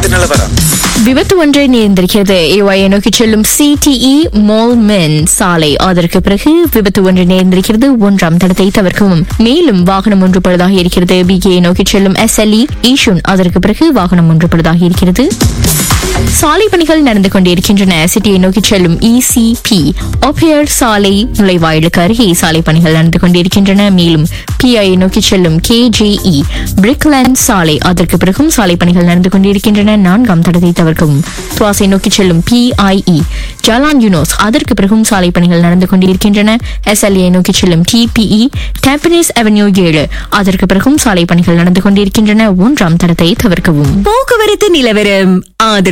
போக்குவரத்து நிலவரம் விபத்து ஒன்று நேர்ந்திருக்கிறது ஏவாயை நோக்கி செல்லும் சிடிஇ மோல்மென் சாலை அதற்கு பிறகு விபத்து ஒன்று நேர்ந்திருக்கிறது ஒன்றாம் தடத்தை தவிர்க்கவும் மேலும் வாகனம் ஒன்று பழுதாக இருக்கிறது பிகே நோக்கி செல்லும் எஸ்எல்இ ஈஷுன் அதற்கு பிறகு வாகனம் ஒன்று பழுதாக இருக்கிறது சாலை பணிகள் நடந்து கொண்டிருக்கின்றன சிட்டியை நோக்கி செல்லும் இசிபி ஒப்பியர் சாலை நுழைவாயிலுக்கு அருகே சாலை பணிகள் நடந்து கொண்டிருக்கின்றன மேலும் பிஐ நோக்கி செல்லும் கேஜேஇ பிரிக்லேண்ட் சாலை அதற்கு பிறகும் சாலை பணிகள் நடந்து கொண்டிருக்கின்றன நான்காம் தடத்தை தவிர்க்கவும் துவாசை நோக்கி செல்லும் பிஐஇ ஜலான் யூனோஸ் அதற்கு பிறகும் சாலை பணிகள் நடந்து கொண்டிருக்கின்றன எஸ்எல்ஏ நோக்கி செல்லும் டிபிஇ டேம்பனிஸ் அவென்யூ ஏழு அதற்கு பிறகும் சாலை பணிகள் நடந்து கொண்டிருக்கின்றன ஒன்றாம் தடத்தை தவிர்க்கவும் போக்குவரத்து நிலவரம் ஆதரவு